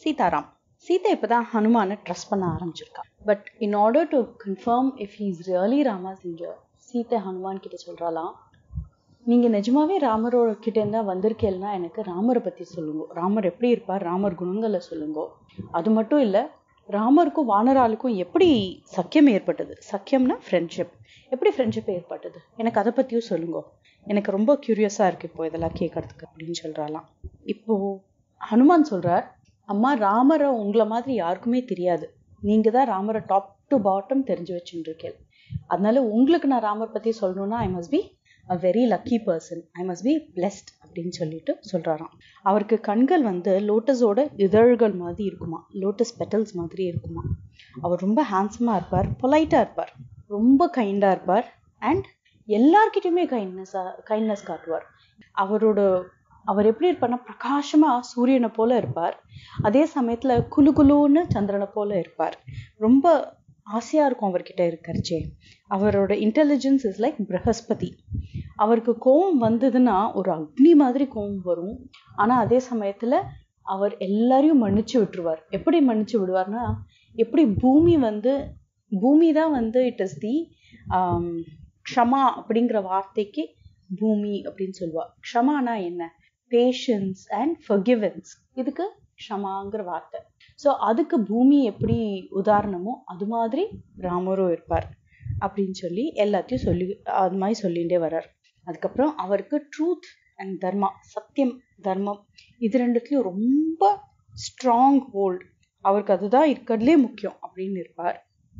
சீதாராம் சீதா இப்பதான் ஹனுமானை ட்ரஸ்ட் பண்ண ஆரம்பிச்சிருக்கா but in order to confirm if he's really Rama செஞ்ச சீதை ஹனுமான் கிட்ட சொல்றாளாம் நீங்க நிஜமாவே ராமரோட கிட்ட இருந்தா வந்திருக்கேன்னா எனக்கு ராமரை பத்தி சொல்லுங்க ராமர் எப்படி இருப்பார் ராமர் குணங்களை சொல்லுங்க அது மட்டும் இல்ல ராமருக்கும் வானராளுக்கும் எப்படி சக்கியம் ஏற்பட்டது சக்கியம்னா ஃப்ரெண்ட்ஷிப் எப்படி ஃப்ரெண்ட்ஷிப் ஏற்பட்டது எனக்கு அதை பத்தியும் சொல்லுங்க எனக்கு ரொம்ப கியூரியஸா இருக்கு இப்போ இதெல்லாம் கேட்கறதுக்கு அப்படின்னு சொல்றாளாம் இப்போ ஹனுமான் சொல்றார் அம்மா ராமரை உங்களை மாதிரி யாருக்குமே தெரியாது நீங்க தான் ராமரை டாப் டு பாட்டம் தெரிஞ்சு வச்சுட்டு இருக்கேன் அதனால உங்களுக்கு நான் ராமர் பத்தி சொல்லணும்னா I must be a very lucky person I must be blessed அப்படின்னு சொல்லிட்டு சொல்றாராம் அவருக்கு கண்கள் வந்து லோட்டஸோட இதழ்கள் மாதிரி இருக்குமா லோட்டஸ் பெட்டல்ஸ் மாதிரி இருக்குமா அவர் ரொம்ப ஹேண்ட்ஸமா இருப்பார் பொலைட்டா இருப்பார் ரொம்ப கைண்டா இருப்பார் அண்ட் எல்லார்கிட்டயுமே கைண்ட்னஸ் கைண்ட்னஸ் காட்டுவார் அவரோட அவர் எப்படி இருப்பார்னா பிரகாசமா சூரியனை போல இருப்பார் அதே சமயத்துல குலு குலுன்னு சந்திரனை போல இருப்பார் ரொம்ப ஆசையா இருக்கும் அவர்கிட்ட இருக்கிறச்சே அவரோட இன்டெலிஜென்ஸ் இஸ் லைக் பிரகஸ்பதி அவருக்கு கோவம் வந்ததுன்னா ஒரு அக்னி மாதிரி கோவம் வரும் ஆனா அதே சமயத்துல அவர் எல்லாரையும் மன்னிச்சு விட்டுருவார் எப்படி மன்னிச்சு விடுவார்னா எப்படி பூமி வந்து பூமி தான் வந்து இட் இஸ் தி க்ஷமா அப்படிங்கிற வார்த்தைக்கு பூமி அப்படின்னு சொல்லுவா க்ஷமானா என்ன பேஷன்ஸ் அண்ட் ஃபர்கிவன்ஸ் இதுக்கு க்ஷமாங்கிற வார்த்தை ஸோ அதுக்கு பூமி எப்படி உதாரணமோ அது மாதிரி ராமரும் இருப்பார் அப்படின்னு சொல்லி எல்லாத்தையும் சொல்லி அது மாதிரி சொல்லிகிட்டே வர்றார் அதுக்கப்புறம் அவருக்கு ட்ரூத் அண்ட் தர்மா சத்தியம் தர்மம் இது ரெண்டுத்துலையும் ரொம்ப ஸ்ட்ராங் ஹோல்ட் அவருக்கு அதுதான் இருக்கிறதுலே முக்கியம் அப்படின்னு இருப்பார்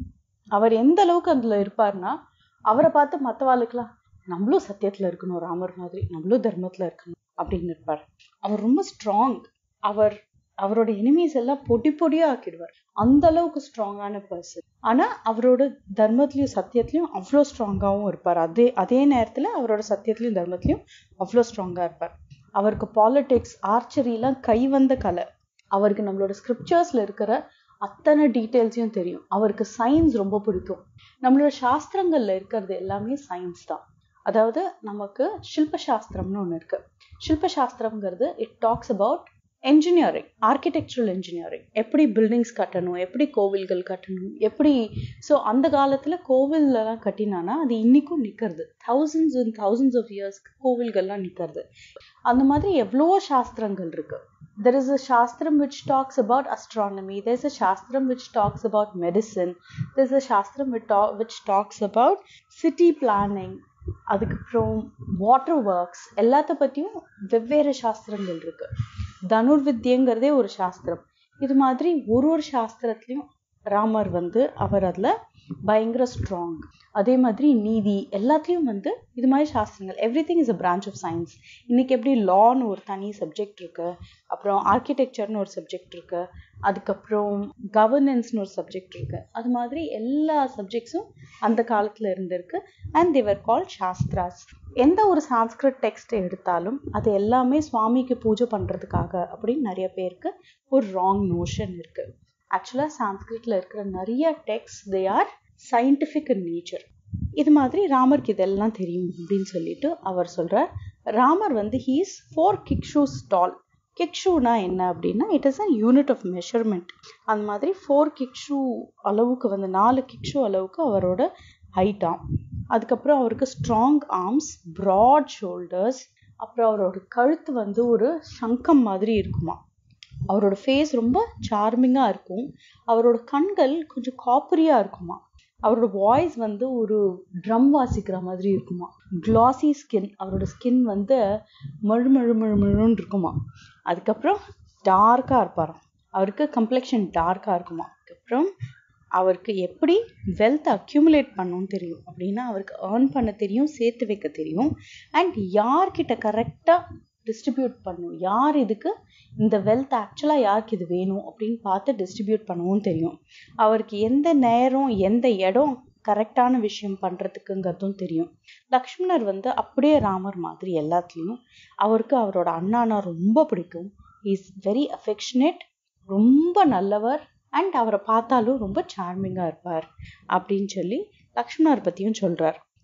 அவர் எந்த அளவுக்கு அதுல இருப்பார்னா அவரை பார்த்து மற்றவாளுக்கெல்லாம் நம்மளும் சத்தியத்துல இருக்கணும் ராமர் மாதிரி நம்மளும் தர்மத்துல இருக்கணும் அப்படின்னு இருப்பார் அவர் ரொம்ப ஸ்ட்ராங் அவர் அவரோட எனிமீஸ் எல்லாம் பொடி பொடியா ஆக்கிடுவார் அந்த அளவுக்கு ஸ்ட்ராங்கான பர்சன் ஆனா அவரோட தர்மத்திலயும் சத்தியத்திலயும் அவ்வளோ ஸ்ட்ராங்காவும் இருப்பார் அதே அதே நேரத்துல அவரோட சத்தியத்திலயும் தர்மத்திலயும் அவ்வளோ ஸ்ட்ராங்கா இருப்பார் அவருக்கு பாலிடிக்ஸ் ஆர்ச்சரிலாம் கை வந்த கலை அவருக்கு நம்மளோட ஸ்கிரிப்சர்ஸ்ல இருக்கிற அத்தனை டீட்டெயில்ஸையும் தெரியும் அவருக்கு சயின்ஸ் ரொம்ப பிடிக்கும் நம்மளோட சாஸ்திரங்கள்ல இருக்கிறது எல்லாமே சயின்ஸ் தான் அதாவது நமக்கு சில்ப சாஸ்திரம்னு ஒன்று இருக்கு சில்ப சாஸ்திரம்ங்கிறது it talks about engineering architectural engineering எப்படி பில்டிங்ஸ் கட்டணும் எப்படி கோவில்கள் கட்டணும் எப்படி ஸோ அந்த காலத்தில் கோவில்லலாம் கட்டினானா அது இன்னைக்கும் நிற்கிறது தௌசண்ட்ஸ் அண்ட் தௌசண்ட்ஸ் ஆஃப் இயர்ஸ்க்கு கோவில்கள்லாம் நிற்கிறது அந்த மாதிரி எவ்வளவோ சாஸ்திரங்கள் இருக்கு there is a shastram which talks about astronomy there's a shastram which talks about medicine there's a shastram which, talk, which talks about city planning அதுக்கப்புறம் வாட்டர் ஒர்க்ஸ் எல்லாத்த பற்றியும் வெவ்வேறு சாஸ்திரங்கள் இருக்கு தனுர்வித்யங்கிறதே ஒரு சாஸ்திரம் இது மாதிரி ஒரு ஒரு சாஸ்திரத்துலையும் ராமர் வந்து அவர் அதில் பயங்கர ஸ்ட்ராங் அதே மாதிரி நீதி எல்லாத்துலேயும் வந்து இது மாதிரி சாஸ்திரங்கள் every thing is a branch of science இன்னைக்கு எப்படி லான்னு ஒரு தனி சப்ஜெக்ட் இருக்கு அப்புறம் ஆர்கிடெக்சர்னு ஒரு சப்ஜெக்ட் இருக்கு அதுக்கப்புறம் கவர்னன்ஸ்னு ஒரு சப்ஜெக்ட் இருக்கு அது மாதிரி எல்லா சப்ஜெக்ட்ஸும் அந்த காலத்துல இருந்திருக்கு அண்ட் தேவர் கால் சாஸ்திராஸ் எந்த ஒரு சான்ஸ்கிரிட் டெக்ஸ்ட் எடுத்தாலும் அது எல்லாமே சுவாமிக்கு பூஜை பண்றதுக்காக அப்படின்னு நிறைய பேருக்கு ஒரு ராங் நோஷன் இருக்கு ஆக்சுவலா சான்ஸ்கிரிட்ல இருக்கிற நிறைய text they are scientific in nature இது மாதிரி ராமருக்கு இதெல்லாம் தெரியும் அப்படின்னு சொல்லிட்டு அவர் சொல்றார் ராமர் வந்து ஹீஸ் ஃபோர் கிக்ஷூஸ் டால் கிக்ஷூனா என்ன அப்படின்னா it is a unit of measurement அந்த மாதிரி ஃபோர் கிக்ஷூ அளவுக்கு வந்து நாலு கிக்ஷூ அளவுக்கு அவரோட ஹைட்டாம் அதுக்கப்புறம் அவருக்கு ஸ்ட்ராங் ஆர்ம்ஸ் ப்ராட் ஷோல்டர்ஸ் அப்புறம் அவரோட கழுத்து வந்து ஒரு சங்கம் மாதிரி இருக்குமா அவரோட ஃபேஸ் ரொம்ப சார்மிங்காக இருக்கும் அவரோட கண்கள் கொஞ்சம் காப்பரியாக இருக்குமா அவரோட வாய்ஸ் வந்து ஒரு ட்ரம் வாசிக்கிற மாதிரி இருக்குமா கிளாசி ஸ்கின் அவரோட ஸ்கின் வந்து மழு மழு மழு மழுன்னு இருக்குமா அதுக்கப்புறம் டார்க்காக இருப்பாராம் அவருக்கு கம்ப்ளெக்ஷன் டார்க்காக இருக்குமா அதுக்கப்புறம் அவருக்கு எப்படி வெல்த் அக்யூமுலேட் பண்ணணும்னு தெரியும் அப்படின்னா அவருக்கு ஏர்ன் பண்ண தெரியும் சேர்த்து வைக்க தெரியும் அண்ட் யார்கிட்ட கரெக்டாக டிஸ்ட்ரிபியூட் பண்ணும் யார் இதுக்கு இந்த வெல்த் ஆக்சுவலாக யாருக்கு இது வேணும் அப்படின்னு பார்த்து டிஸ்ட்ரிபியூட் பண்ணவும் தெரியும் அவருக்கு எந்த நேரம் எந்த இடம் கரெக்டான விஷயம் பண்ணுறதுக்குங்கிறதும் தெரியும் லக்ஷ்மணர் வந்து அப்படியே ராமர் மாதிரி எல்லாத்துலேயும் அவருக்கு அவரோட அண்ணானா ரொம்ப பிடிக்கும் இஸ் வெரி அஃபெக்ஷனேட் ரொம்ப நல்லவர் அண்ட் அவரை பார்த்தாலும் ரொம்ப சார்மிங்காக இருப்பார் அப்படின்னு சொல்லி லக்ஷ்மணர் பற்றியும் சொல்கிறார்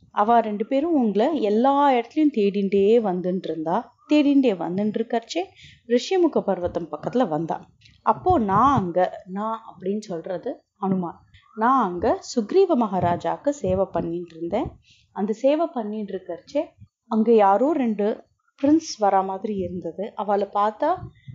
அவ ரெண்டு பேரும் உங்களை எல்லா இடத்துலயும் தேடிண்டே வந்துட்டு இருந்தா தேடிண்டே வந்துட்டு இருக்கறச்சே ரிஷிமுக பர்வதம் பக்கத்துல வந்தா அப்போ நான் அங்க நான் அப்படின்னு சொல்றது அனுமான் நான் அங்க சுக்ரீவ மகாராஜாக்கு சேவை பண்ணிட்டு இருந்தேன் அந்த சேவை பண்ணிட்டு இருக்கறச்சே அங்க யாரோ ரெண்டு பிரின்ஸ் வர மாதிரி இருந்தது அவளை பார்த்தா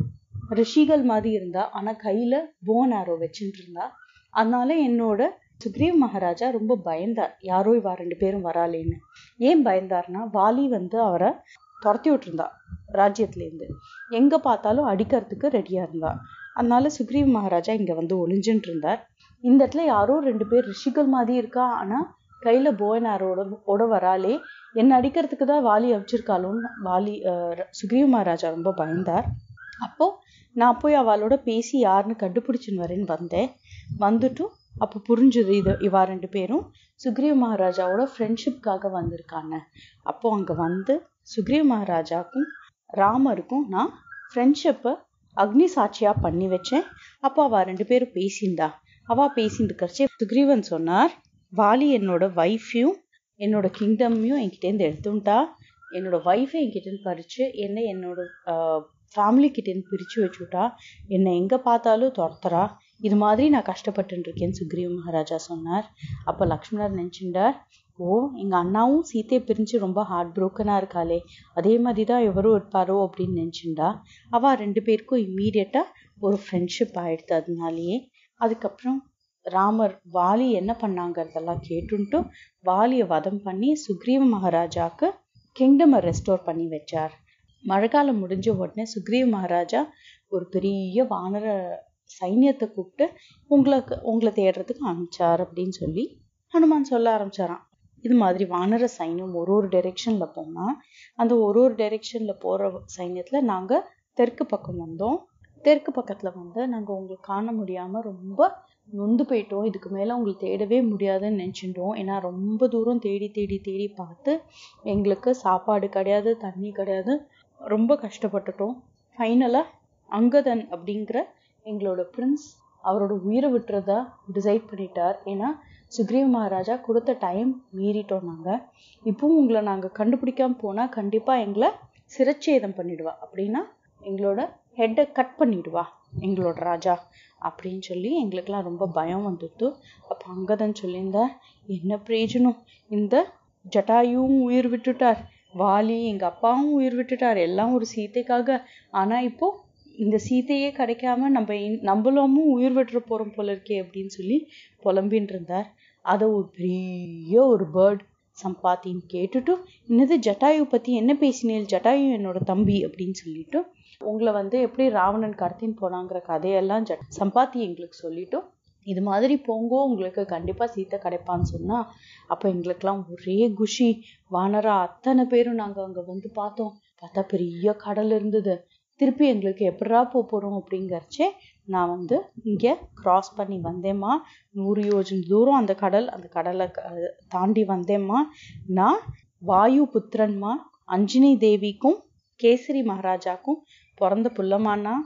ரிஷிகள் மாதிரி இருந்தா ஆனா கையில போன் ஆரோ வச்சுட்டு இருந்தா அதனால என்னோட சுக்ரீவ் மகாராஜா ரொம்ப பயந்தார் யாரோ இவா ரெண்டு பேரும் வராளேன்னு ஏன் பயந்தார்னா வாலி வந்து அவரை துரத்தி விட்டுருந்தா ராஜ்யத்துல இருந்து எங்க பார்த்தாலும் அடிக்கிறதுக்கு ரெடியா இருந்தா அதனால சுக்ரீவ் மகாராஜா இங்க வந்து ஒளிஞ்சுட்டு இருந்தார் இந்த இடத்துல யாரோ ரெண்டு பேர் ரிஷிகள் மாதிரி இருக்கா ஆனா கையில போன் ஆரோட ஓட வராளே என்ன அடிக்கிறதுக்கு தான் வாலி அடிச்சிருக்காளோன்னு வாலி அஹ், சுக்ரீவ் மகாராஜா ரொம்ப பயந்தார் அப்போ நான் போய் அவளோட பேசி யாருன்னு கண்டுபிடிச்சுன்னு வரேன்னு வந்தேன் வந்துட்டும் அப்போ புரிஞ்சுது இது இவா ரெண்டு பேரும் சுக்ரீவ் மகாராஜாவோட ஃப்ரெண்ட்ஷிப்காக வந்திருக்காங்க அப்போ அங்க வந்து சுக்ரீவ் மகாராஜாக்கும் ராமருக்கும் நான் ஃப்ரெண்ட்ஷிப்பை அக்னி சாட்சியா பண்ணி வச்சேன் அப்போ அவ ரெண்டு பேரும் பேசிண்டா அவ பேசிட்டு இருக்கறச்சே சுக்ரீவன் சொன்னார் வாலி என்னோட வைஃபையும் என்னோட கிங்டமையும் என்கிட்டேருந்து எடுத்துட்டா என்னோட ஒய்ஃபை என்கிட்டேருந்து பறிச்சு என்னை என்னோட ஃபேமிலி கிட்டேருந்து பிரிச்சு வச்சுட்டா என்னை எங்க பார்த்தாலும் துரத்துறா இது மாதிரி நான் கஷ்டப்பட்டு இருக்கேன்னு சுக்ரீவ மகாராஜா சொன்னார் அப்ப லக்ஷ்மணர் நினைச்சுட்டார் ஓ எங்க அண்ணாவும் சீத்தையை பிரிஞ்சு ரொம்ப ஹார்ட் புரோக்கனா இருக்காளே அதே மாதிரி தான் இவரும் இருப்பாரோ அப்படின்னு நினைச்சுண்டா அவ ரெண்டு பேருக்கும் இம்மீடியட்டா ஒரு ஃப்ரெண்ட்ஷிப் ஆயிடுது அதனாலேயே அதுக்கப்புறம் ராமர் வாலி என்ன பண்ணாங்கிறதெல்லாம் கேட்டுன்ட்டு வாலியை வதம் பண்ணி சுக்ரீவ மகாராஜாக்கு கிங்டமை ரெஸ்டோர் பண்ணி வச்சார் மழைக்காலம் முடிஞ்ச உடனே சுக்ரீவ மகாராஜா ஒரு பெரிய வானர சைன்யத்தை கூப்பிட்டு உங்களுக்கு உங்களை தேடுறதுக்கு அனுப்பிச்சார் அப்படின்னு சொல்லி ஹனுமான் சொல்ல ஆரம்பிச்சாராம் இது மாதிரி வானர சைன்யம் ஒரு ஒரு டைரெக்ஷன்ல போனா அந்த ஒரு ஒரு டைரெக்ஷன்ல போற சைன்யத்துல நாங்க தெற்கு பக்கம் வந்தோம் தெற்கு பக்கத்துல வந்து நாங்க உங்களை காண முடியாம ரொம்ப நொந்து போயிட்டோம் இதுக்கு மேல உங்களை தேடவே முடியாதுன்னு நினைச்சிட்டோம் ஏன்னா ரொம்ப தூரம் தேடி தேடி தேடி பார்த்து எங்களுக்கு சாப்பாடு கிடையாது தண்ணி கிடையாது ரொம்ப கஷ்டப்பட்டுட்டோம் ஃபைனலா அங்கதன் அப்படிங்கிற எங்களோட பிரின்ஸ் அவரோட உயிரை விட்டுறதா டிசைட் பண்ணிட்டார் ஏன்னா சுக்ரீவ மகாராஜா கொடுத்த டைம் மீறிட்டோம் நாங்க இப்பவும் உங்களை நாங்க கண்டுபிடிக்காம போனா கண்டிப்பா எங்களை சிரச்சேதம் பண்ணிடுவா அப்படின்னா எங்களோட ஹெட்டை கட் பண்ணிடுவா எங்களோட ராஜா அப்படின்னு சொல்லி எங்களுக்கெல்லாம் ரொம்ப பயம் வந்துட்டு அப்போ அங்கதான் சொல்லியிருந்தார் என்ன பிரயோஜனம் இந்த ஜட்டாயும் உயிர் விட்டுட்டார் வாலி எங்க அப்பாவும் உயிர் விட்டுட்டார் எல்லாம் ஒரு சீதைக்காக ஆனா இப்போ இந்த சீதையே கிடைக்காம நம்ம இன்- நம்மளும் உயிர் விட்டுற போறோம் போல இருக்கே அப்படின்னு சொல்லி புலம்பின்னு இருந்தார் அதை ஒரு பெரிய ஒரு பேர்ட் சம்பாத்தின்னு கேட்டுட்டு என்னது ஜட்டாயு பத்தி என்ன பேசினேன் ஜட்டாயு என்னோட தம்பி அப்படின்னு சொல்லிட்டு உங்களை வந்து எப்படி ராவணன் கடத்தின்னு போனாங்கிற கதையெல்லாம் ஜ சம்பாத்தி எங்களுக்கு சொல்லிட்டு இது மாதிரி போங்கோ உங்களுக்கு கண்டிப்பா சீத்தை கிடைப்பான்னு சொன்னா அப்ப எங்களுக்கெல்லாம் ஒரே குஷி வானரா அத்தனை பேரும் நாங்க அங்க வந்து பார்த்தோம் பார்த்தா பெரிய கடல் இருந்தது திருப்பி எங்களுக்கு எப்படா போக போறோம் அப்படிங்கறச்சே நான் வந்து இங்க கிராஸ் பண்ணி வந்தேம்மா நூறு யோஜன் தூரம் அந்த கடல் அந்த கடலை க- தாண்டி வந்தேம்மா நான் வாயு புத்திரன்மா அஞ்சினி தேவிக்கும் கேசரி மகாராஜாக்கும் பிறந்த புள்ளமானா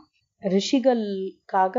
ரிஷிகளுக்காக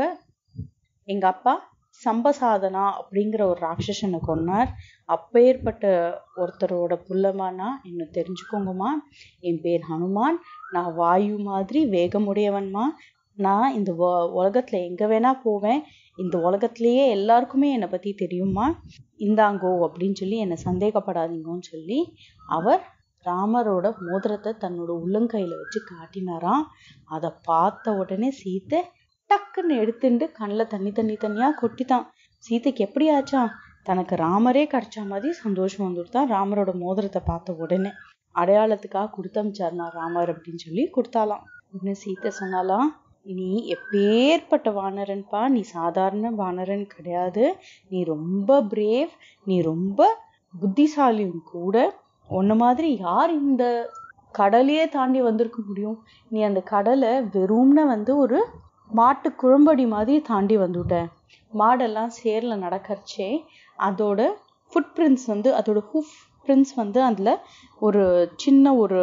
எங்க அப்பா சம்பசாதனா அப்படிங்கிற ஒரு ராட்சசனை கொன்னார் அப்பேற்பட்ட ஒருத்தரோட புள்ளமானா என்ன தெரிஞ்சுக்கோங்கம்மா என் பேர் ஹனுமான் நான் வாயு மாதிரி வேகமுடையவன்மா நான் இந்த உ- உலகத்துல எங்க வேணா போவேன் இந்த உலகத்திலேயே எல்லாருக்குமே என்னை பத்தி தெரியுமா இந்தாங்கோ அப்படின்னு சொல்லி என்னை சந்தேகப்படாதீங்கன்னு சொல்லி அவர் ராமரோட மோதிரத்தை தன்னோட உள்ளங்கையில வச்சு காட்டினாராம் அதை பார்த்த உடனே சீத்தை டக்குன்னு எடுத்துட்டு கண்ணில் தண்ணி தண்ணி தண்ணியா கொட்டிட்டான் சீதைக்கு எப்படி ஆச்சாம் தனக்கு ராமரே கிடைச்ச மாதிரி சந்தோஷம் வந்துடுதான் ராமரோட மோதிரத்தை பார்த்த உடனே அடையாளத்துக்காக கொடுத்தமிச்சார் நான் ராமர் அப்படின்னு சொல்லி கொடுத்தாலாம் உடனே சீத்தை சொன்னாலாம் நீ எப்பேற்பட்ட வானரன்பா நீ சாதாரண வானரன் கிடையாது நீ ரொம்ப பிரேவ் நீ ரொம்ப புத்திசாலியும் கூட உன்ன மாதிரி யார் இந்த கடலையே தாண்டி வந்திருக்க முடியும் நீ அந்த கடலை வெறும்ன வந்து ஒரு மாட்டு குழம்படி மாதிரி தாண்டி வந்துட்ட மாடெல்லாம் சேர்ல நடக்கறச்சே அதோட ஃபுட் பிரிண்ட்ஸ் வந்து அதோட ஹூஃப் பிரிண்ட்ஸ் வந்து அதுல ஒரு சின்ன ஒரு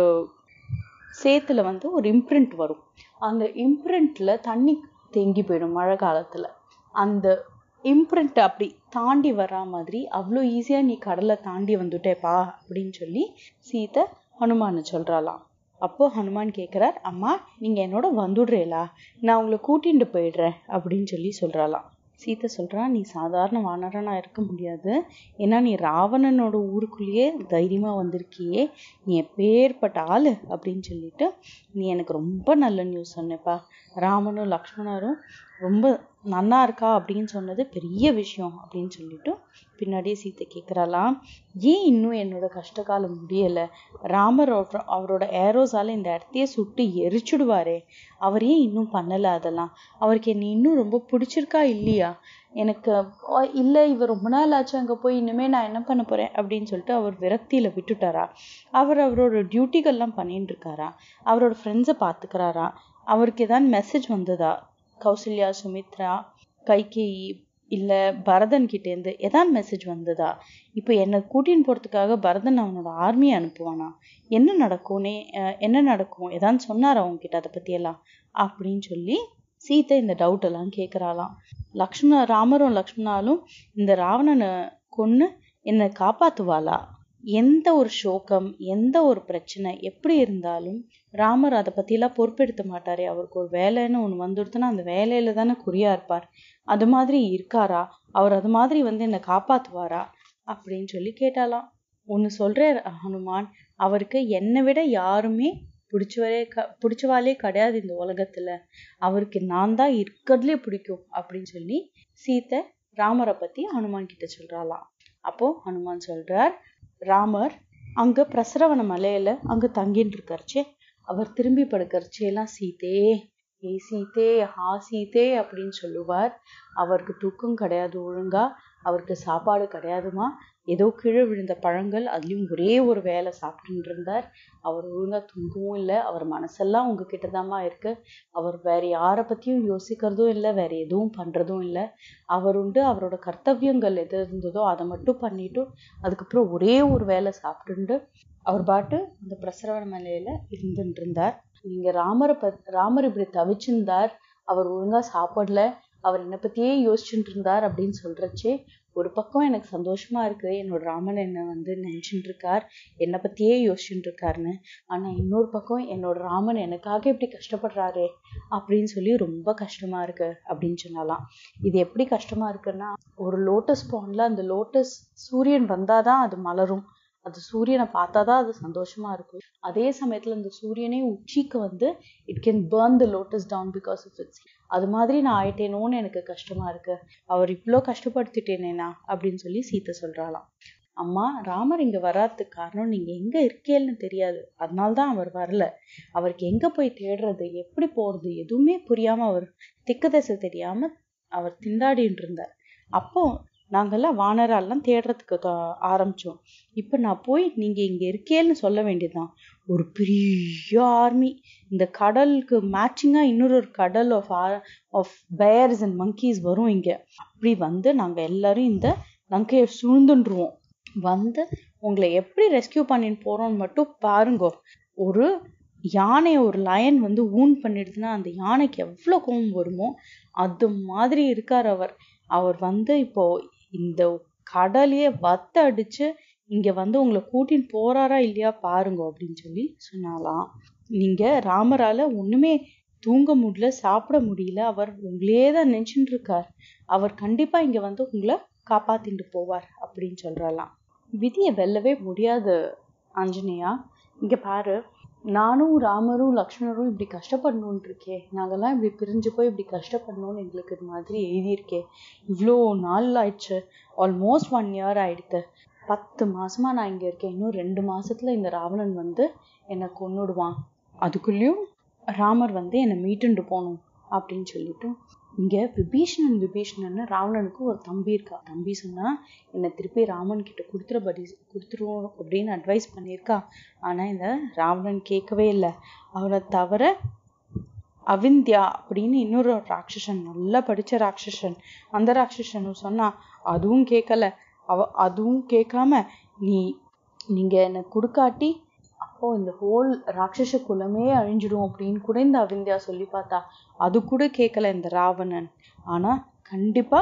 சேத்துல வந்து ஒரு இம்ப்ரிண்ட் வரும் அந்த இம்ப்ரிண்ட்ல தண்ணி தேங்கி போயிடும் மழை காலத்துல அந்த இம்ப்ரிண்ட் அப்படி தாண்டி வரா மாதிரி அவ்வளோ ஈஸியா நீ கடலை தாண்டி வந்துட்டேப்பா அப்படின்னு சொல்லி சீதை ஹனுமான சொல்றாளாம் அப்போ ஹனுமான் கேட்குறார் அம்மா நீங்க என்னோட வந்துடுறீங்களா நான் உங்களை கூட்டிட்டு போயிடுறேன் அப்படின்னு சொல்லி சொல்றாளாம் சீதை சொல்றா நீ சாதாரண வானரனா இருக்க முடியாது ஏன்னா நீ ராவணனோட ஊருக்குள்ளேயே தைரியமா வந்திருக்கியே நீ எப்பேற்பட்ட ஆளு அப்படின்னு சொல்லிட்டு நீ எனக்கு ரொம்ப நல்ல நியூஸ் சொன்னப்பா ராமனும் லக்ஷ்மணரும் ரொம்ப நன்னா இருக்கா அப்படின்னு சொன்னது பெரிய விஷயம் அப்படின்னு சொல்லிட்டு பின்னாடியே சீத்தை கேட்குறாளாம் ஏன் இன்னும் என்னோட கஷ்டகாலம் முடியலை ராமர் அவர- அவரோட ஏரோஸால இந்த இடத்தையே சுட்டு எரிச்சுடுவாரே அவர் ஏன் இன்னும் பண்ணல அதெல்லாம் அவருக்கு என்னை இன்னும் ரொம்ப பிடிச்சிருக்கா இல்லையா எனக்கு அ, இல்ல இவர் ரொம்ப நாள் ஆச்சு அங்க போய் இனிமே நான் என்ன பண்ண போறேன் அப்படின்னு சொல்லிட்டு அவர் விரக்தியில விட்டுட்டாரா அவர் அவரோட டியூட்டிகள்லாம் பண்ணிட்டு இருக்காரா அவரோட ஃப்ரெண்ட்ஸை பாத்துக்கிறாரா அவருக்கு ஏதாவது மெசேஜ் வந்ததா கௌசல்யா சுமித்ரா கைகேயி இல்ல பரதன் கிட்ட இருந்து ஏதாவது மெசேஜ் வந்ததா இப்போ என்னை கூட்டின்னு போறதுக்காக பரதன் அவனோட ஆர்மியை அனுப்புவானா என்ன நடக்கும்னே அஹ் என்ன நடக்கும் ஏதாவது சொன்னாரா அவங்க கிட்ட அதை பத்தி எல்லாம் அப்படின்னு சொல்லி சீதை இந்த டவுட் எல்லாம் கேக்குறாளாம் லக்ஷ்மண ராமரும் லக்ஷ்மணாலும் இந்த ராவணனை கொன்னு என்னை காப்பாத்துவாளா எந்த ஒரு சோகம் எந்த ஒரு பிரச்சனை எப்படி இருந்தாலும் ராமர் அதை பத்தியெல்லாம் பொறுப்பெடுத்த மாட்டாரே அவருக்கு ஒரு வேலைன்னு ஒண்ணு வந்துடுதுன்னா அந்த வேலையில தானே குறியா இருப்பார் அது மாதிரி இருக்காரா அவர் அது மாதிரி வந்து என்னை காப்பாத்துவாரா அப்படின்னு சொல்லி கேட்டாலாம் ஒன்னு சொல்றார் ஹனுமான் அவருக்கு என்னை விட யாருமே பிடிச்சவரே க பிடிச்சவாளே கிடையாது இந்த உலகத்துல அவருக்கு நான் தான் இருக்கிறதுலே பிடிக்கும் அப்படின்னு சொல்லி சீத்தை ராமரை பத்தி ஹனுமான் கிட்ட சொல்றாளாம் அப்போ ஹனுமான் சொல்றார் ராமர் அங்க பிரசரவண மலையில அங்க தங்கிட்டு இருக்காருச்சே அவர் திரும்பி படுக்கறச்சே எல்லாம் சீதே ஏ சீதே ஹா சீதே அப்படின்னு சொல்லுவார் அவருக்கு தூக்கம் கிடையாது ஒழுங்கா அவருக்கு சாப்பாடு கிடையாதுமா ஏதோ கீழே விழுந்த பழங்கள் அதுலயும் ஒரே ஒரு வேலை சாப்பிட்டுட்டு இருந்தார் அவர் ஒழுங்கா தூங்கவும் இல்லை அவர் மனசெல்லாம் உங்ககிட்ட தாம்மா இருக்கு அவர் வேற யாரை பத்தியும் யோசிக்கிறதும் இல்லை வேற எதுவும் பண்றதும் இல்லை அவர் உண்டு அவரோட கர்த்தவியங்கள் எது இருந்ததோ அதை மட்டும் பண்ணிட்டு அதுக்கப்புறம் ஒரே ஒரு வேலை சாப்பிட்டுண்டு அவர் பாட்டு அந்த பிரசரவண மலையில இருந்துட்டு இருந்தார் நீங்க ராமரை பத் ராமர் இப்படி தவிச்சிருந்தார் அவர் ஒழுங்கா சாப்பிடல அவர் என்னை பத்தியே யோசிச்சுட்டு இருந்தார் அப்படின்னு சொல்றச்சே ஒரு பக்கம் எனக்கு சந்தோஷமா இருக்கு என்னோட ராமன் என்ன வந்து நினைச்சுட்டு இருக்கார் என்னை பத்தியே யோசிச்சுட்டு இருக்காருன்னு ஆனா இன்னொரு பக்கம் என்னோட ராமன் எனக்காக இப்படி கஷ்டப்படுறாரே அப்படின்னு சொல்லி ரொம்ப கஷ்டமா இருக்கு அப்படின்னு சொன்னாலாம் இது எப்படி கஷ்டமா இருக்குன்னா ஒரு லோட்டஸ் பாண்ட்ல அந்த லோட்டஸ் சூரியன் வந்தாதான் அது மலரும் அது சூரியனை பார்த்தாதான் அது சந்தோஷமா இருக்கும் அதே சமயத்துல இந்த சூரியனே உச்சிக்கு வந்து it can burn the lotus down because of it's அது மாதிரி நான் ஆயிட்டேனோன்னு எனக்கு கஷ்டமா இருக்கு அவர் இவ்ளோ கஷ்டப்படுத்திட்டேனேனா அப்படின்னு சொல்லி சீத்தை சொல்றாளாம் அம்மா ராமர் இங்க வராததுக்கு காரணம் நீங்க எங்க இருக்கேன்னு தெரியாது அதனால்தான் அவர் வரல அவருக்கு எங்க போய் தேடுறது எப்படி போறது எதுவுமே புரியாம அவர் திக்கு திசை தெரியாம அவர் திண்டாடிட்டு இருந்தார் அப்போ நாங்கெல்லாம் வானராலாம் தேடுறதுக்கு க- ஆரம்பிச்சோம் இப்ப நான் போய் நீங்க இங்க இருக்கேன்னு சொல்ல வேண்டியதுதான் ஒரு பெரிய ஆர்மி இந்த கடலுக்கு மேட்சிங்கா இன்னொரு ஒரு கடல் of of bears and monkeys வரும் இங்க அப்படி வந்து நாங்க எல்லாரும் இந்த லங்கையை சூழ்ந்துருவோம் வந்து உங்களை எப்படி ரெஸ்கியூ பண்ணிட்டு போறோம்னு மட்டும் பாருங்க ஒரு யானையை ஒரு லயன் வந்து ஊன் பண்ணிடுதுன்னா அந்த யானைக்கு எவ்வளவு கோவம் வருமோ அது மாதிரி இருக்கார் அவர் அவர் வந்து இப்போ இந்த கடலையே வத்த அடிச்சு இங்க வந்து உங்களை கூட்டின்னு போறாரா இல்லையா பாருங்க அப்படின்னு சொல்லி சொன்னாலாம் நீங்க ராமரால ஒண்ணுமே தூங்க முடியல சாப்பிட முடியல அவர் உங்களையே தான் நினைச்சுட்டு இருக்கார் அவர் கண்டிப்பா இங்க வந்து உங்களை காப்பாத்திட்டு போவார் அப்படின்னு சொல்றாலாம் விதியை வெல்லவே முடியாது ஆஞ்சநேயா இங்க பாரு நானும் ராமரும் லக்ஷ்மணரும் இப்படி கஷ்டப்படணும்னு இருக்கே நாங்கெல்லாம் இப்படி பிரிஞ்சு போய் இப்படி கஷ்டப்படணும்னு எங்களுக்கு இது மாதிரி எழுதியிருக்கே இவ்வளோ நாள் ஆயிடுச்சு ஆல்மோஸ்ட் ஒன் இயர் ஆயிடுத்து பத்து மாசமா நான் இங்க இருக்கேன் இன்னும் ரெண்டு மாசத்துல இந்த ராவணன் வந்து என்னை கொன்னுடுவான் அதுக்குள்ளேயும் ராமர் வந்து என்னை மீட்டுண்டு போகணும் அப்படின்னு சொல்லிட்டு இங்க விபீஷணன் விபீஷணன் ராவணனுக்கு ஒரு தம்பி இருக்கா தம்பி சொன்னா என்னை திருப்பி ராமன் கிட்ட கொடுத்துறபடி கொடுத்துருவோம் அப்படின்னு அட்வைஸ் பண்ணியிருக்கா ஆனா இந்த ராவணன் கேட்கவே இல்லை அவனை தவிர அவிந்தியா அப்படின்னு இன்னொரு ராட்சசன் நல்லா படிச்ச ராட்சசன் அந்த ராட்சசனும் சொன்னா அதுவும் கேட்கல அவ அதுவும் கேட்காம நீ நீங்க என்னை கொடுக்காட்டி அப்போ இந்த ஹோல் ராட்சச குலமே அழிஞ்சிடும் அப்படின்னு கூட இந்த அவிந்தியா சொல்லி பார்த்தா அது கூட கேட்கல இந்த ராவணன் ஆனா கண்டிப்பா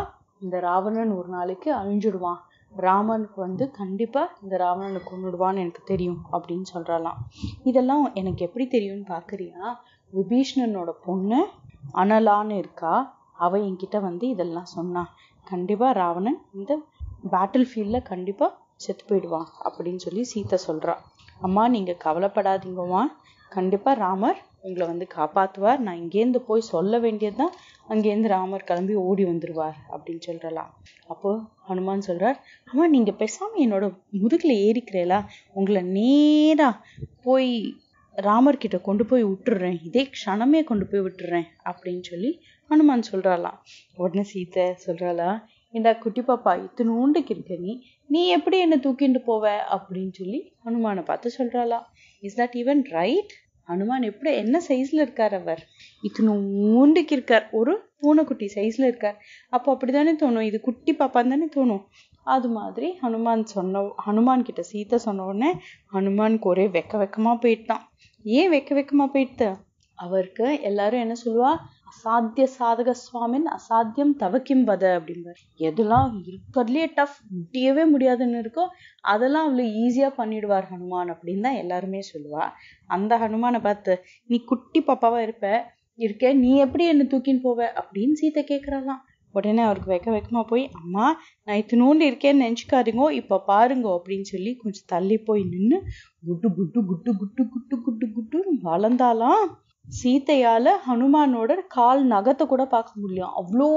இந்த ராவணன் ஒரு நாளைக்கு அழிஞ்சிடுவான் ராமனுக்கு வந்து கண்டிப்பா இந்த ராவணனை கொன்னுடுவான்னு எனக்கு தெரியும் அப்படின்னு சொல்றாளாம் இதெல்லாம் எனக்கு எப்படி தெரியும்னு பாக்குறியா விபீஷ்ணனோட பொண்ணு அனலான்னு இருக்கா அவ என்கிட்ட வந்து இதெல்லாம் சொன்னா கண்டிப்பா ராவணன் இந்த பேட்டில் ஃபீல்ட்ல கண்டிப்பா செத்து போயிடுவான் அப்படின்னு சொல்லி சீத்தை சொல்றா அம்மா நீங்க கவலைப்படாதீங்கம்மா கண்டிப்பா ராமர் உங்களை வந்து காப்பாத்துவார் நான் இங்கேருந்து போய் சொல்ல வேண்டியதுதான் அங்கேருந்து ராமர் கிளம்பி ஓடி வந்துருவார் அப்படின்னு சொல்றலாம் அப்போ ஹனுமான் சொல்றார் அம்மா நீங்க பேசாம என்னோட முதுகுல ஏறிக்கிறீங்களா உங்களை நேரா போய் ராமர் கிட்ட கொண்டு போய் விட்டுடுறேன் இதே க்ஷணமே கொண்டு போய் விட்டுடுறேன் அப்படின்னு சொல்லி ஹனுமான் சொல்றாளாம் உடனே சீத்தை சொல்றாளா ஏண்டா குட்டி பாப்பா இத்தினூண்டுக்கு இருக்க நீ நீ எப்படி என்ன தூக்கிட்டு போவ அப்படின்னு சொல்லி ஹனுமானை பார்த்து சொல்றாளா is that even right Hanuman எப்படி என்ன சைஸ்ல இருக்கார் அவர் இத்தினூண்டுக்கு இருக்கார் ஒரு பூனைக்குட்டி சைஸ்ல இருக்கார் அப்போ அப்படிதானே தோணும் இது குட்டி பாப்பான்னு தானே தோணும் அது மாதிரி ஹனுமான் சொன்ன ஹனுமான் கிட்ட சீத்தை சொன்ன உடனே ஹனுமானுக்கு ஒரே வெக்க வெக்கமா போயிட்டான் ஏன் வெக்க வெக்கமா போயிட்டு அவருக்கு எல்லாரும் என்ன சொல்லுவா அசாத்திய சாதக சுவாமின் அசாத்தியம் தவக்கிம் வத அப்படிம்பார் எதெல்லாம் இருக்கிறதுலயே டஃப் முடியவே முடியாதுன்னு இருக்கோ அதெல்லாம் அவ்வளவு ஈஸியா பண்ணிடுவார் ஹனுமான் அப்படின்னு தான் எல்லாருமே சொல்லுவா அந்த ஹனுமானை பார்த்து நீ குட்டி பாப்பாவா இருப்ப இருக்க நீ எப்படி என்ன தூக்கின்னு போவ அப்படின்னு சீத்தை கேக்குறாளாம் உடனே அவருக்கு வெக்க வெக்கமா போய் அம்மா நான் இத்தினோண்டு இருக்கேன்னு நினைச்சுக்காதீங்கோ இப்ப பாருங்க அப்படின்னு சொல்லி கொஞ்சம் தள்ளி போய் நின்னு குட்டு குட்டு குட்டு குட்டு குட்டு குட்டு குட்டுன்னு வளர்ந்தாலாம் சீத்தையால ஹனுமானோட கால் நகத்தை கூட பார்க்க முடியும் அவ்வளோ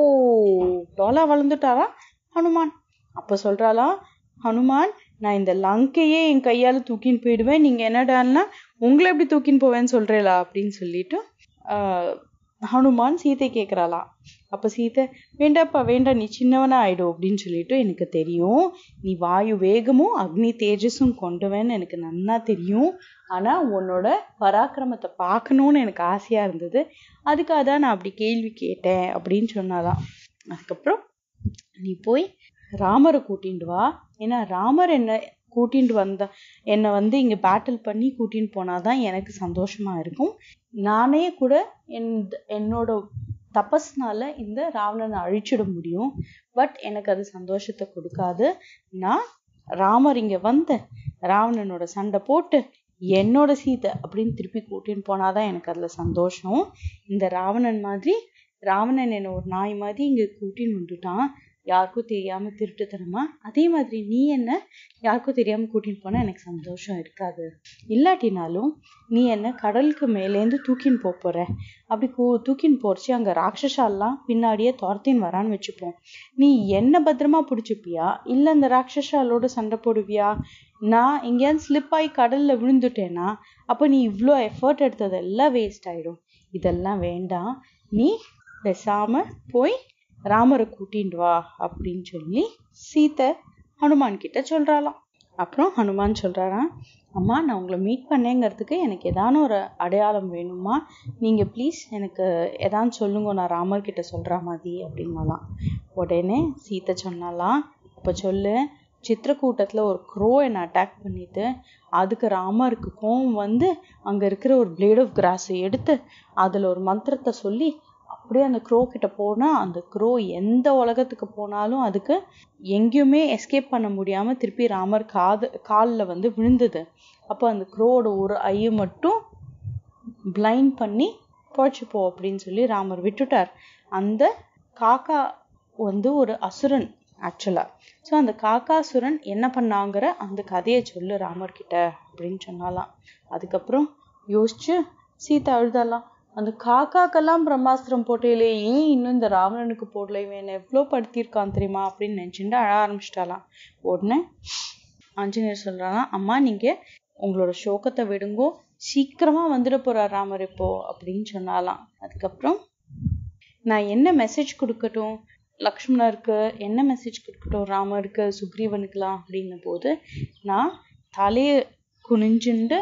டோலா வளர்ந்துட்டாரா ஹனுமான் அப்ப சொல்றாளாம் ஹனுமான் நான் இந்த லங்கையே என் கையால தூக்கின்னு போயிடுவேன் நீங்க என்னடான்னா உங்களை எப்படி தூக்கின்னு போவேன்னு சொல்றேலா அப்படின்னு சொல்லிட்டு ஆஹ் ஹனுமான் சீத்தை கேக்குறாளாம் அப்ப சீத்தை வேண்டாப்பா வேண்டாம் நீ சின்னவனா ஆயிடும் அப்படின்னு சொல்லிட்டு எனக்கு தெரியும் நீ வாயு வேகமும் அக்னி தேஜஸும் கொண்டவன்னு எனக்கு நன்னா தெரியும் ஆனா உன்னோட பராக்கிரமத்தை பார்க்கணும்னு எனக்கு ஆசையா இருந்தது அதுக்காக தான் நான் அப்படி கேள்வி கேட்டேன் அப்படின்னு சொன்னாலாம் அதுக்கப்புறம் நீ போய் ராமரை கூட்டிட்டு வா ஏன்னா ராமர் என்ன கூட்டிட்டு வந்த என்னை வந்து இங்க பேட்டில் பண்ணி கூட்டின்னு போனாதான் எனக்கு சந்தோஷமா இருக்கும் நானே கூட என் என்னோட தபஸ்னால இந்த ராவணனை அழிச்சிட முடியும் பட் எனக்கு அது சந்தோஷத்தை கொடுக்காது நான் ராமர் இங்க வந்த ராவணனோட சண்டை போட்டு என்னோட சீதை அப்படின்னு திருப்பி கூட்டின்னு போனாதான் எனக்கு அதுல சந்தோஷம் இந்த ராவணன் மாதிரி ராவணன் என்ன ஒரு நாய் மாதிரி இங்க கூட்டின்னு வந்துட்டான் யாருக்கும் தெரியாம திருட்டுத்தனமா அதே மாதிரி நீ என்ன யாருக்கும் தெரியாம கூட்டின்னு போனா எனக்கு சந்தோஷம் இருக்காது இல்லாட்டினாலும் நீ என்ன கடலுக்கு மேலேந்து தூக்கின்னு போப் போற அப்படி கூ தூக்கின்னு போறச்சு அங்க ராட்சசாலாம் பின்னாடியே துரத்தின்னு வரான்னு வச்சுப்போம் நீ என்ன பத்திரமா பிடிச்சிப்பியா இல்ல அந்த ராட்சசாலோட சண்டை போடுவியா நான் எங்கேயாவது ஸ்லிப் ஆகி கடல்ல விழுந்துட்டேன்னா அப்ப நீ இவ்ளோ எஃபர்ட் எடுத்ததெல்லாம் வேஸ்ட் ஆயிடும் இதெல்லாம் வேண்டாம் நீ பேசாம போய் ராமரை கூட்டிட்டு வா அப்படின்னு சொல்லி சீத்தை ஹனுமான் கிட்ட சொல்றாளாம் அப்புறம் ஹனுமான் சொல்றாராம் அம்மா நான் உங்களை மீட் பண்ணேங்கிறதுக்கு எனக்கு ஏதான ஒரு அடையாளம் வேணுமா நீங்க ப்ளீஸ் எனக்கு ஏதான்னு சொல்லுங்க நான் ராமர் கிட்ட சொல்ற மாதிரி அப்படின்னாலாம் உடனே சீத்தை சொன்னாலாம் அப்ப சொல்லு சித்திரக்கூட்டத்துல ஒரு க்ரோ என்னை அட்டாக் பண்ணிட்டு அதுக்கு ராமருக்கு கோவம் வந்து அங்க இருக்கிற ஒரு பிளேட் ஆஃப் கிராஸை எடுத்து அதுல ஒரு மந்திரத்தை சொல்லி அப்படியே அந்த க்ரோ கிட்ட போனா அந்த க்ரோ எந்த உலகத்துக்கு போனாலும் அதுக்கு எங்கேயுமே எஸ்கேப் பண்ண முடியாம திருப்பி ராமர் காது காலில் வந்து விழுந்தது அப்போ அந்த க்ரோவோட ஒரு ஐயை மட்டும் பிளைண்ட் பண்ணி போ அப்படின்னு சொல்லி ராமர் விட்டுட்டார் அந்த காக்கா வந்து ஒரு அசுரன் ஆக்சுவலா ஸோ அந்த காக்காசுரன் என்ன பண்ணாங்கிற அந்த கதையை சொல்லு ராமர் கிட்ட அப்படின்னு சொன்னாலாம் அதுக்கப்புறம் யோசிச்சு சீதா அழுதாலாம் அந்த காக்காக்கெல்லாம் பிரம்மாஸ்திரம் போட்டையிலே ஏன் இன்னும் இந்த ராவணனுக்கு போடல இவன் எவ்வளோ படுத்தியிருக்கான் தெரியுமா அப்படின்னு நினைச்சுட்டு அழ ஆரம்பிச்சிட்டாலாம் உடனே ஆஞ்சநேயர் சொல்றாங்க அம்மா நீங்க உங்களோட சோகத்தை விடுங்கோ சீக்கிரமா வந்துட போறார் ராமர் இப்போ அப்படின்னு சொன்னாலாம் அதுக்கப்புறம் நான் என்ன மெசேஜ் கொடுக்கட்டும் லக்ஷ்மணருக்கு என்ன மெசேஜ் கொடுக்கட்டும் ராமருக்கு சுக்ரீவனுக்குலாம் அப்படின்ன போது நான் தலையை குனிஞ்சுண்டு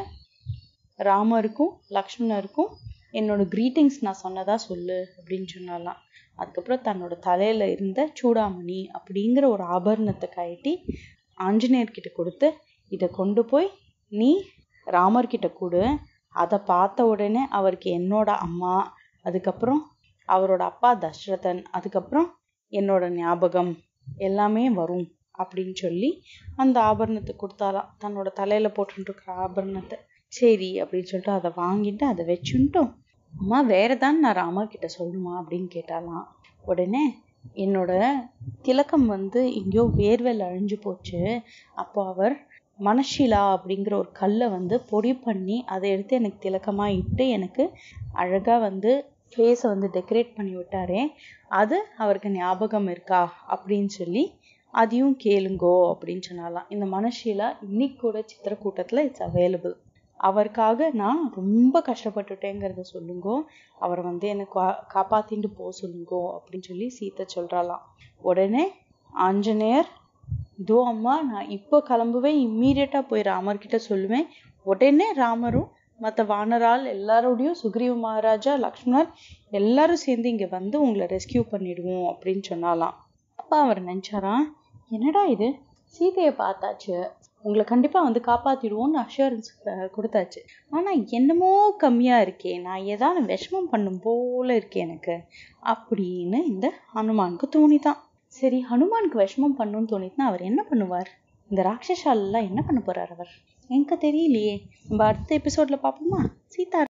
ராமருக்கும் லக்ஷ்மணருக்கும் என்னோட கிரீட்டிங்ஸ் நான் சொன்னதா சொல்லு அப்படின்னு சொன்னாலாம் அதுக்கப்புறம் தன்னோட தலையில இருந்த சூடாமணி அப்படிங்கிற ஒரு ஆபரணத்தை கழட்டி ஆஞ்சநேயர் கிட்ட கொடுத்து இதை கொண்டு போய் நீ ராமர் கிட்ட கொடு அதை பார்த்த உடனே அவருக்கு என்னோட அம்மா அதுக்கப்புறம் அவரோட அப்பா தசரதன் அதுக்கப்புறம் என்னோட ஞாபகம் எல்லாமே வரும் அப்படின்னு சொல்லி அந்த ஆபரணத்தை கொடுத்தாலாம் தன்னோட தலையில போட்டுட்டு இருக்கிற ஆபரணத்தை சரி அப்படின்னு சொல்லிட்டு அதை வாங்கிட்டு அதை வச்சுட்டோம் அம்மா வேற தான் நான் ராமா கிட்ட சொல்லணுமா அப்படின்னு கேட்டாலாம் உடனே என்னோட திலக்கம் வந்து எங்கேயோ வேர்வையில் அழிஞ்சு போச்சு அப்போ அவர் மனஷிலா அப்படிங்கிற ஒரு கல்லை வந்து பொடி பண்ணி அதை எடுத்து எனக்கு திலக்கமா இட்டு எனக்கு அழகா வந்து ஃபேஸை வந்து டெக்கரேட் பண்ணி விட்டாரே அது அவருக்கு ஞாபகம் இருக்கா அப்படின்னு சொல்லி அதையும் கேளுங்கோ அப்படின்னு சொன்னாலாம் இந்த மனஷீலா இன்னைக்கு கூட சித்திரக்கூட்டத்தில் இட்ஸ் அவைலபிள் அவருக்காக நான் ரொம்ப கஷ்டப்பட்டுட்டேங்கிறத சொல்லுங்கோ அவரை வந்து எனக்கு கா காப்பாத்திட்டு போக சொல்லுங்கோ அப்படின்னு சொல்லி சீத்தை சொல்றாளாம் உடனே ஆஞ்சநேயர் இதோ அம்மா நான் இப்போ கிளம்புவேன் இம்மீடியட்டா போய் ராமர்கிட்ட சொல்லுவேன் உடனே ராமரும் மற்ற வானரால் எல்லாரோடையும் சுக்ரீவ மகாராஜா லக்ஷ்மணர் எல்லாரும் சேர்ந்து இங்க வந்து உங்களை ரெஸ்கியூ பண்ணிடுவோம் அப்படின்னு சொன்னாலாம் அப்பா அவர் நினைச்சாராம் என்னடா இது சீதையை பார்த்தாச்சு உங்களை கண்டிப்பா வந்து காப்பாத்திடுவோம்னு அஷூரன்ஸ் கொடுத்தாச்சு ஆனா என்னமோ கம்மியா இருக்கே நான் ஏதாவது விஷமம் பண்ணும் போல இருக்கே எனக்கு அப்படின்னு இந்த ஹனுமானுக்கு தோணிதான் சரி ஹனுமானுக்கு விஷமம் பண்ணணும்னு தோணிதுன்னா அவர் என்ன பண்ணுவார் இந்த ராட்சசாலெல்லாம் என்ன பண்ண போறார் அவர் எனக்கு தெரியலையே நம்ம அடுத்த எபிசோட்ல பார்ப்போமா சீதா